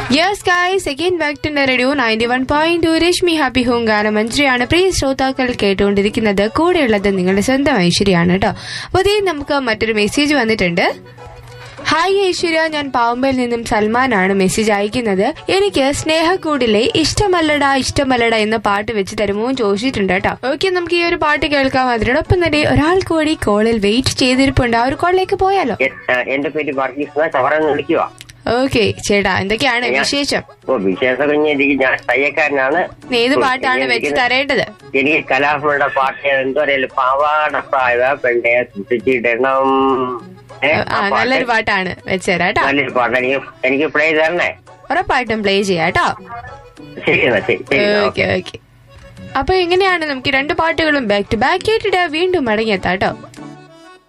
yes guys again back to radio ninety one point two Reshmi happy home ഗാനം മഞ്ജരിയാണ് പ്രിയ ശ്രോതാക്കൾ കേട്ടുകൊണ്ടിരിക്കുന്നത് കൂടെയുള്ളത് നിങ്ങളുടെ സ്വന്തം ഐശ്വര്യാണ് കേട്ടോ അപ്പോൾ അതേ നമുക്ക് മറ്റൊരു മെസ്സേജ് വന്നിട്ടുണ്ട് ഹായ് ഐശ്വര്യ ഞാൻ പാമ്പയിൽ നിന്നും സൽമാനാണ് മെസ്സേജ് അയക്കുന്നത് എനിക്ക് സ്നേഹക്കൂടിലെ ഇഷ്ടമല്ലടാ ഇഷ്ടമല്ലടാ എന്ന പാട്ട് വെച്ച് തരുമോ എന്ന് ചോദിച്ചിട്ടുണ്ട് കേട്ടോ ഓക്കെ നമുക്ക് ഈ ഒരു പാട്ട് കേൾക്കാം അതിനോടൊപ്പം തന്നെ ഒരാൾ കൂടി കോളിൽ വെയിറ്റ് ചെയ്തിരിപ്പുണ്ട് ആ ഒരു കോളിലേക്ക് പോയാലോ എ- ആ, എന്റെ പേര് വർഗീസ് ചവറന്ന് വിളിക്കുക ഓക്കെ ചേട്ടാ എന്തൊക്കെയാണ് വിശേഷം ഓ വിശേഷം കഴിഞ്ഞിരിക്കും ഞാൻ തയ്യക്കാരനാണ് ഏത് പാട്ടാണ് വെച്ച് തരേണ്ടത് എനിക്ക് കലാഭവന്റെ പാട്ട് എന്തോ അറിയില്ല പാവാട പ്രായ പെണ്ണെ തുട്ടിച്ചിടണം ഏ, ആ ആ പാട്ട് നല്ലൊരു പാട്ടാണ് വെച്ചുതരാം കേട്ടോ നല്ലൊരു പാട്ട് എനിക്ക് എനിക്ക് പ്ലേ തരണേ ഉറപ്പായിട്ടും പ്ലേ ചെയ്യാം കേട്ടോ ശരി എന്നാ ശരി ശരി എന്നാ, ഓക്കെ ഓക്കെ അപ്പൊ എങ്ങനെയാണ് നമുക്ക് രണ്ട് പാട്ടുകളും ബാക്ക് ടു ബാക്ക് ആയിട്ട് വീണ്ടും മടങ്ങിയെത്താം കേട്ടോ